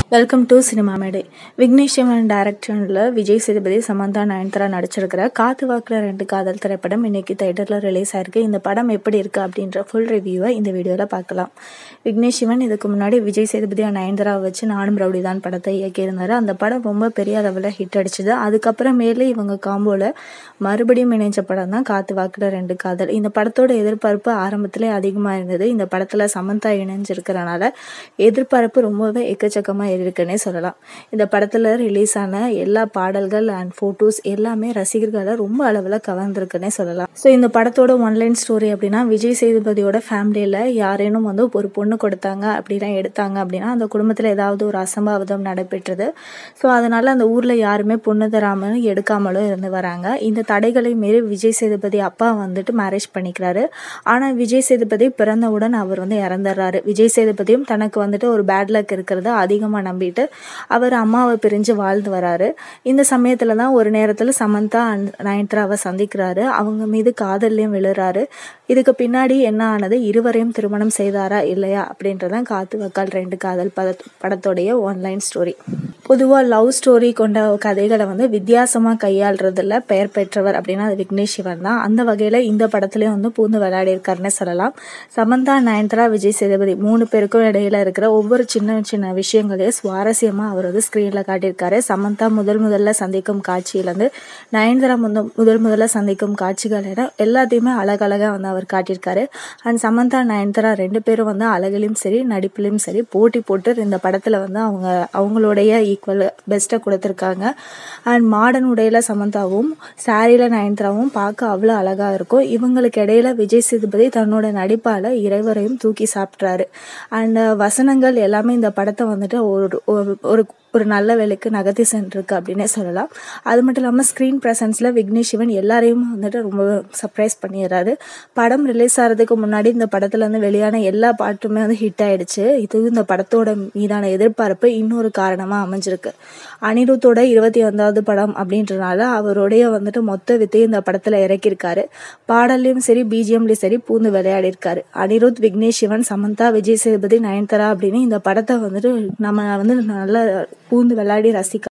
welcome to cinema மேடை விக்னேஷ் சிவன் டைரக்ஷனில் விஜய் சேதுபதி சமந்தா நயன்தாரா நடிச்சிருக்கிற காத்து வாக்கில் ரெண்டு காதல் திரைப்படம் இன்னைக்கு தேட்டரில் ரிலீஸ் ஆயிருக்கு இந்த படம் எப்படி இருக்கு அப்படின்ற ஃபுல் ரிவ்யூவை இந்த வீடியோவில் பார்க்கலாம் விக்னேஷ் சிவன் இதுக்கு முன்னாடி விஜய் சேதுபதி நயன்தாராவை வச்சு நானும் ரவுடி தான் படத்தை இயக்கியிருந்தார் அந்த படம் ரொம்ப பெரிய அளவில் ஹிட் அடிச்சுது அதுக்கப்புறமேலே இவங்க காம்போவில் மறுபடியும் இணைஞ்ச படம் தான் காத்து வாக்கில் ரெண்டு காதல் இந்த படத்தோட எதிர்பார்ப்பு ஆரம்பத்திலே அதிகமாக இருந்தது இந்த படத்தில் சமந்தா இணைஞ்சிருக்கிறனால எதிர்பார்ப்பு ரொம்பவே எக்கச்சக்கமாக இருக்குன்னே சொல்லலாம் இந்த படத்தில் ரிலீஸ் ஆன எல்லா பாடல்கள் அண்ட் ஃபோட்டோஸ் எல்லாமே ரசிகர்களை ரொம்ப அளவில் கவர்ந்துருக்குன்னே சொல்லலாம் ஸோ இந்த படத்தோட ஒன்லைன் ஸ்டோரி அப்படின்னா விஜய் சேதுபதியோட ஃபேமிலியில் யாரேனும் வந்து ஒரு பொண்ணு கொடுத்தாங்க அப்படின்னா எடுத்தாங்க அப்படின்னா அந்த குடும்பத்தில் ஏதாவது ஒரு அசம்பாவிதம் நடைபெற்றது ஸோ அதனால் அந்த ஊரில் யாருமே பொண்ணு தராமலும் எடுக்காமலும் இருந்து வராங்க இந்த தடைகளை மீறி விஜய் சேதுபதி அப்பா வந்துட்டு மேரேஜ் பண்ணிக்கிறாரு ஆனால் விஜய் சேதுபதி பிறந்தவுடன் அவர் வந்து இறந்துடுறாரு விஜய் சேதுபதியும் தனக்கு வந்துட்டு ஒரு பேட் லக் இருக்கிறத அதிகமாக நம்பிட்டு அவர் அம்மாவை பிரிஞ்சு வாழ்ந்து வராரு இந்த சமயத்தில் தான் ஒரு நேரத்தில் சமந்தா அண்ட் நயன்தாராவை சந்திக்கிறாரு அவங்க மீது காதல்லையும் விழுறாரு இதுக்கு பின்னாடி என்ன ஆனது இருவரையும் திருமணம் செய்தாரா இல்லையா அப்படின்றதான் காத்து வக்கால் ரெண்டு காதல் பத படத்தோடைய ஒன்லைன் ஸ்டோரி பொதுவாக லவ் ஸ்டோரி கொண்ட கதைகளை வந்து வித்தியாசமாக கையாளுறதுல பெயர் பெற்றவர் அப்படின்னா அது விக்னேஷ் சிவன் தான் அந்த வகையில் இந்த படத்துலையும் வந்து பூந்து விளையாடி இருக்காருன்னு சொல்லலாம் சமந்தா நயன்தாரா விஜய் சேதுபதி மூணு பேருக்கும் இடையில இருக்கிற ஒவ்வொரு சின்ன சின்ன விஷயங்களையும் சுவாரஸ்யமாக அவர் வந்து ஸ்க்ரீனில் காட்டியிருக்காரு சமந்தா முதல் முதல்ல சந்திக்கும் காட்சியிலேருந்து நயன்தாரா முத முதல் முதல்ல சந்திக்கும் காட்சிகள் என எல்லாத்தையுமே அழகழகாக வந்து அவர் காட்டியிருக்காரு அண்ட் சமந்தா நயன்தாரா ரெண்டு பேரும் வந்து அழகிலையும் சரி நடிப்புலையும் சரி போட்டி போட்டு இந்த படத்தில் வந்து அவங்க அவங்களுடைய ஈக்குவல் பெஸ்ட்டை கொடுத்துருக்காங்க அண்ட் மாடர்ன் உடையில் சமந்தாவும் சாரியில் நயன்தாராவும் பார்க்க அவ்வளோ அழகாக இருக்கும் இவங்களுக்கு இடையில விஜய் சேதுபதி தன்னோட நடிப்பால் இறைவரையும் தூக்கி சாப்பிட்றாரு அண்ட் வசனங்கள் எல்லாமே இந்த படத்தை வந்துட்டு ஒரு ஒரு- ஒரு ஒரு நல்ல வேலைக்கு நகர்த்தி சென்றிருக்கு அப்படின்னே சொல்லலாம் அது மட்டும் இல்லாமல் ஸ்க்ரீன் ப்ரெசன்ஸில் விக்னேஷ் சிவன் எல்லாரையும் வந்துட்டு ரொம்ப சர்ப்ரைஸ் பண்ணிடுறாரு படம் ரிலீஸ் ஆகிறதுக்கு முன்னாடி இந்த படத்தில் வந்து வெளியான எல்லா பாட்டுமே வந்து ஹிட் ஆயிடுச்சு இது இந்த படத்தோட மீதான எதிர்பார்ப்பு இன்னொரு காரணமாக அமைஞ்சிருக்கு அனிருத்தோட இருபத்தி ஒன்றாவது படம் அப்படின்றனால அவருடைய வந்துட்டு மொத்த வித்தையும் இந்த படத்தில் இறக்கியிருக்காரு பாடல்லையும் சரி பிஜிஎம்லையும் சரி பூந்து விளையாடிருக்காரு அனிருத் விக்னேஷ் சிவன் சமந்தா விஜய் சேதுபதி நயன்தாரா அப்படின்னு இந்த படத்தை வந்துட்டு நம்ம வந்து நல்லா பூந்து விளையாடி ரசிக்க